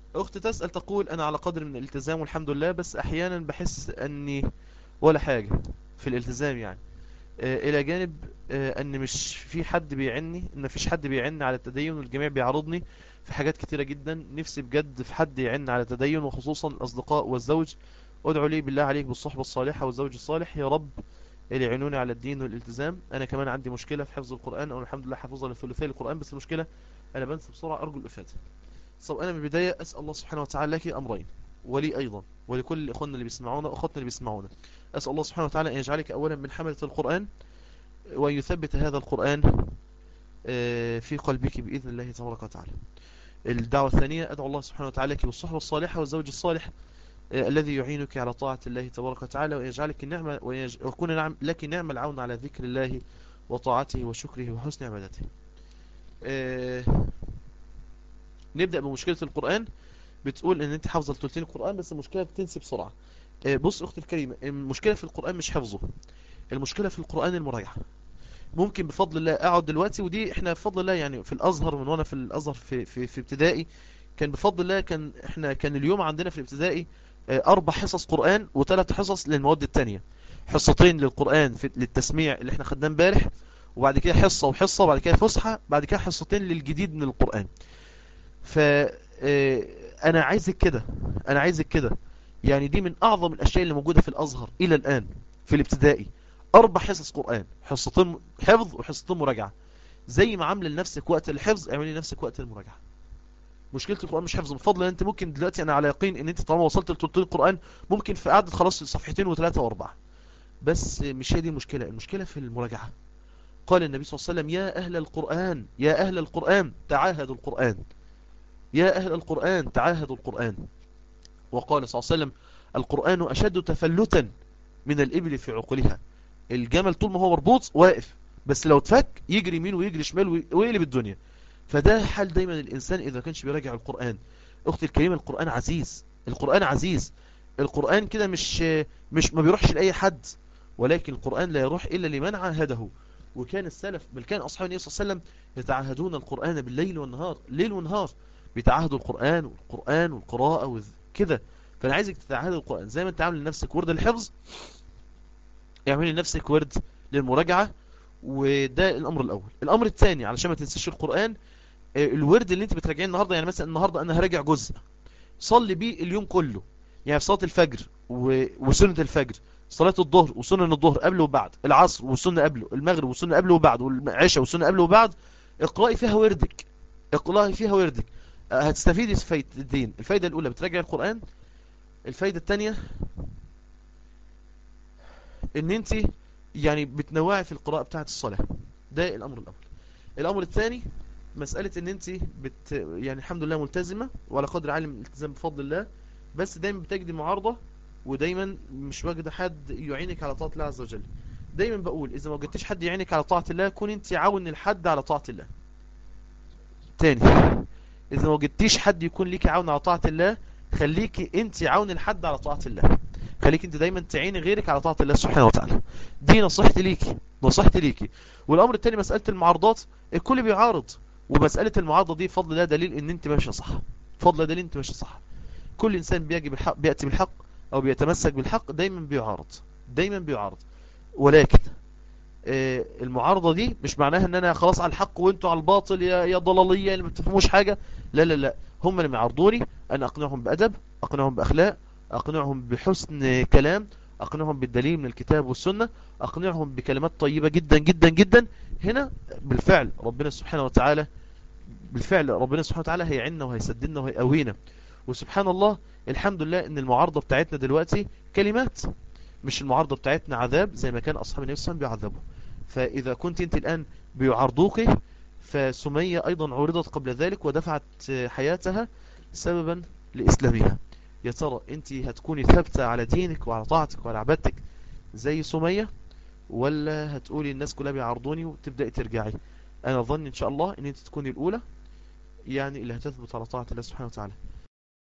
أخت تسأل تقول أنا على قدر من الالتزام والحمد لله بس أحيانا بحس أني ولا حاجة في الالتزام يعني آه، إلى جانب آه، أن مش في حد بيعني أن مفيش حد بيعني على التدين والجميع بيعرضني في حاجات كتيرة جدا نفسي بجد في حد يعني على التدين وخصوصا الأصدقاء والزوج ادعوا لي بالله عليك بالصحبة الصالحة والزوج الصالح يا رب اللي يعينوني على الدين والالتزام أنا كمان عندي مشكلة في حفظ القرآن أو الحمد لله حافظة لثلثي القرآن بس المشكلة أنا بنسى بسرعة أرجو الإفادة طب أنا من البداية أسأل الله سبحانه وتعالى لك أمرين ولي أيضا ولكل إخواننا اللي بيسمعونا وأخواتنا اللي بيسمعونا أسأل الله سبحانه وتعالى أن يجعلك أولا من حملة القرآن وأن يثبت هذا القرآن آه، في قلبك بإذن الله تبارك وتعالى الدعوة الثانية أدعو الله سبحانه وتعالى لك بالصحبة الصالحة والزوج الصالح آه، الذي يعينك على طاعة الله تبارك وتعالى ويجعلك نعمة ويج- ويكون نعم لك نعم العون على ذكر الله وطاعته وشكره وحسن عبادته آه، نبدأ بمشكلة القرآن بتقول ان انت حافظه ثلثين القرآن بس المشكلة بتنسي بسرعة آه، بص اختي الكريمة المشكلة في القرآن مش حفظه المشكلة في القرآن المراجعة ممكن بفضل الله اقعد دلوقتي ودي احنا بفضل الله يعني في الازهر من وانا في الازهر في في في ابتدائي كان بفضل الله كان احنا كان اليوم عندنا في الابتدائي آه، اربع حصص قرآن وثلاث حصص للمواد التانية حصتين للقرآن في للتسميع اللي احنا خدناه امبارح وبعد كده حصة وحصة وبعد كده فسحة بعد كده حصتين للجديد من القرآن ف آه، انا عايزك كده انا عايزك كده يعني دي من اعظم الاشياء اللي موجودة في الازهر الى الان في الابتدائي اربع حصص قرآن حصتين حفظ وحصتين مراجعة زي ما عامله لنفسك وقت الحفظ اعملي لنفسك وقت المراجعة مشكلة القرآن مش حفظ بفضل انت ممكن دلوقتي انا على يقين ان انت طالما وصلت لتلتين القرآن ممكن في قعدة خلاص صفحتين وثلاثة واربعة بس مش هي دي المشكلة المشكلة في المراجعة قال النبي صلى الله عليه وسلم يا أهل القرآن يا أهل القرآن تعاهدوا القرآن يا أهل القرآن تعاهدوا القرآن وقال صلى الله عليه وسلم القرآن أشد تفلتا من الإبل في عقلها الجمل طول ما هو مربوط واقف بس لو اتفك يجري يمين ويجري شمال وي- ويقلب الدنيا فده حال دايما الإنسان إذا كانش بيراجع القرآن أختي الكريمة القرآن عزيز القرآن عزيز القرآن كده مش مش ما بيروحش لأي حد ولكن القرآن لا يروح إلا لمن عاهده وكان السلف بل كان أصحاب النبي صلى الله عليه وسلم يتعاهدون القرآن بالليل والنهار ليل ونهار بيتعاهدوا القرآن والقرآن والقراءة وكده فأنا عايزك تتعاهد القرآن زي ما انت عامل لنفسك ورد الحفظ اعملي لنفسك ورد للمراجعة وده الأمر الأول الأمر الثاني علشان ما تنسيش القرآن آه، الورد اللي انت بتراجعيه النهاردة يعني مثلا النهاردة أنا هراجع جزء صلي بيه اليوم كله يعني في صلاة الفجر و- وسنة الفجر صلاة الظهر وسنن الظهر قبل وبعد العصر والسنة قبله المغرب والسنة قبل وبعد والعشاء والسنة قبل وبعد اقرأي فيها وردك اقرأي فيها وردك آه، هتستفيدي في فايدتين الفايدة الأولى بتراجع القرآن الفايدة الثانية ان انت يعني بتنوعي في القراءة بتاعة الصلاة ده الأمر الأول الأمر الثاني مسألة ان انت بت يعني الحمد لله ملتزمة وعلى قدر عالم الالتزام بفضل الله بس دايما بتجدي معارضة ودايما مش واجدة حد يعينك على طاعة الله عز وجل دايما بقول اذا ما وجدتش حد يعينك على طاعة الله كون انت عاون الحد على طاعة الله تاني اذا ما وجدتيش حد يكون ليك عون على طاعة الله خليكي انت عون الحد على طاعة الله خليك انت دايما تعيني غيرك على طاعة الله سبحانه وتعالى دي نصيحتي ليكي نصيحتي ليكي والامر التاني مسألة المعارضات الكل بيعارض ومسألة المعارضة دي فضل الله دليل ان انت ماشية صح فضل الله دليل انت ماشية صح كل انسان بيجي بالحق بيأتي بالحق او بيتمسك بالحق دايما بيعارض دايما بيعارض ولكن آه، المعارضة دي مش معناها ان انا خلاص على الحق وانتوا على الباطل يا يا ضلالية اللي ما بتفهموش حاجة لا لا لا هم اللي بيعارضوني انا اقنعهم بأدب اقنعهم بأخلاق اقنعهم بحسن كلام اقنعهم بالدليل من الكتاب والسنة اقنعهم بكلمات طيبة جدا جدا جدا هنا بالفعل ربنا سبحانه وتعالى بالفعل ربنا سبحانه وتعالى هيعنا وهيسددنا وهيقوينا وسبحان الله الحمد لله ان المعارضة بتاعتنا دلوقتي كلمات مش المعارضة بتاعتنا عذاب زي ما كان اصحاب النبي صلى الله عليه وسلم بيعذبوا فاذا كنت انت الان بيعارضوك فسمية ايضا عرضت قبل ذلك ودفعت حياتها سببا لاسلامها يا ترى انت هتكوني ثابتة على دينك وعلى طاعتك وعلى عبادتك زي سمية ولا هتقولي الناس كلها بيعارضوني وتبدأي ترجعي انا ظن ان شاء الله ان انت تكوني الاولى يعني اللي هتثبت على طاعة الله سبحانه وتعالى